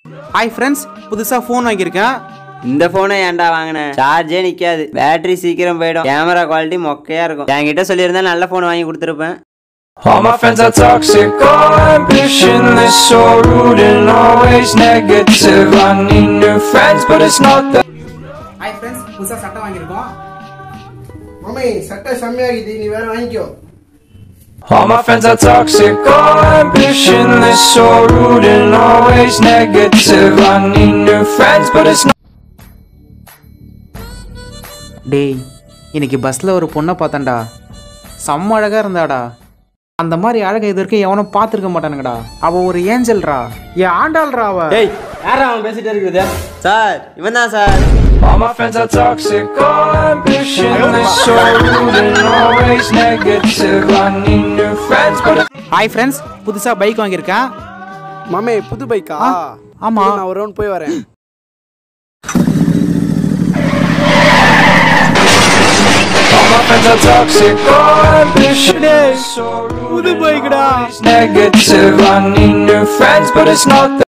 Hi friends புதுசாக phone வாங்கியிருக்கேன் இந்த போனை ஏன்டா வாங்கினேன் சார்ஜே நிக்காது பேட்டரி சீக்கிரம் போயிடும் கேமரா குவாலிட்டி மொக்கையா இருக்கும் என்கிட்ட சொல்லியிருந்தா நல்ல போன் வாங்கி கொடுத்துருப்பேன் All my friends are toxic, all ambitionless, so rude and always negative. I need new friends, but it's not that. Hi friends புதுசாக சட்டை வாங்கியிருக்கோம் மம்மி சட்டை செம்மையாகிது நீ வேற வாங்கிக்கோ All my friends are toxic, all ambitionless, so rude and always negative. I need new friends, but it's not. டேய் இன்னைக்கு பஸ்ஸில் ஒரு பொண்ணை பார்த்தேன்டா செம்ம அழகாக இருந்தாடா அந்த மாதிரி அழகை இது வரைக்கும் எவனும் பார்த்துருக்க மாட்டானுங்கடா அவ ஒரு ஏஞ்சல்ரா என் ஆண்டாள்ரா அவ டேய் யாரா அவன் பேசிட்டு இருக்குது சார் இவன் தான் sir All my friends are toxic, all ambitionless, so rude and always negative. I need new friends, but it's hi friends புதுசாக பைக் வாங்கியிருக்கேன் மம்மி புது பைக்கா ஆ, ஆமா. இரு, நான் ஒரு ரவுண்ட் போய் வரேன் All my friends are toxic, all ambitionless, so rude and always negative. I need new friends, but it's not that.